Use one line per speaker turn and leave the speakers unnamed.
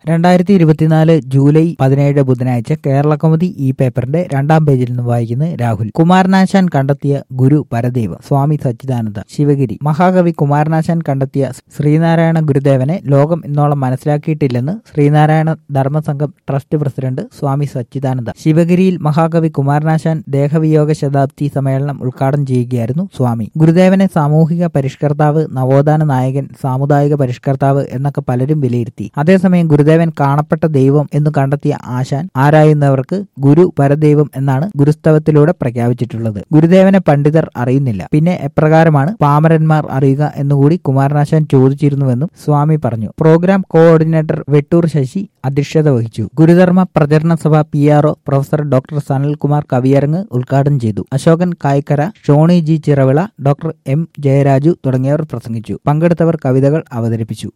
രണ്ടായിരത്തി ഇരുപത്തിനാല് ജൂലൈ പതിനേഴ് ബുധനാഴ്ച കേരള കൗമുദി ഈ പേപ്പറിന്റെ രണ്ടാം പേജിൽ നിന്ന് വായിക്കുന്നത് രാഹുൽ കുമാരനാശാൻ കണ്ടെത്തിയ ഗുരു പരദൈവം സ്വാമി സച്ചിദാനന്ദ ശിവഗിരി മഹാകവി കുമാരനാശാൻ കണ്ടെത്തിയ ശ്രീനാരായണ ഗുരുദേവനെ ലോകം ഇന്നോളം മനസ്സിലാക്കിയിട്ടില്ലെന്ന് ശ്രീനാരായണ ധർമ്മസംഘം ട്രസ്റ്റ് പ്രസിഡന്റ് സ്വാമി സച്ചിദാനന്ദ ശിവഗിരിയിൽ മഹാകവി കുമാരനാശാൻ ദേഹവിയോഗ ശതാബ്ദി സമ്മേളനം ഉദ്ഘാടനം ചെയ്യുകയായിരുന്നു സ്വാമി ഗുരുദേവനെ സാമൂഹിക പരിഷ്കർത്താവ് നവോത്ഥാന നായകൻ സാമുദായിക പരിഷ്കർത്താവ് എന്നൊക്കെ പലരും വിലയിരുത്തി അതേസമയം ഗുരുദേവൻ കാണപ്പെട്ട ദൈവം എന്ന് കണ്ടെത്തിയ ആശാൻ ആരായുന്നവർക്ക് ഗുരു പരദൈവം എന്നാണ് ഗുരുസ്തവത്തിലൂടെ പ്രഖ്യാപിച്ചിട്ടുള്ളത് ഗുരുദേവനെ പണ്ഡിതർ അറിയുന്നില്ല പിന്നെ എപ്രകാരമാണ് പാമരന്മാർ അറിയുക എന്നുകൂടി കുമാരനാശാൻ ചോദിച്ചിരുന്നുവെന്നും സ്വാമി പറഞ്ഞു പ്രോഗ്രാം കോഓർഡിനേറ്റർ വെട്ടൂർ ശശി അധ്യക്ഷത വഹിച്ചു Gurudharma Pracharana Sabha P RO professor doctor Sanalkumar കവിയരങ്ങ് ഉദ്ഘാടനം ചെയ്തു Ashokan Kaikkara Shoni G Chiravila doctor M Jayaraju തുടങ്ങിയവർ പ്രസംഗിച്ചു പങ്കെടുത്തവർ കവിതകൾ അവതരിപ്പിച്ചു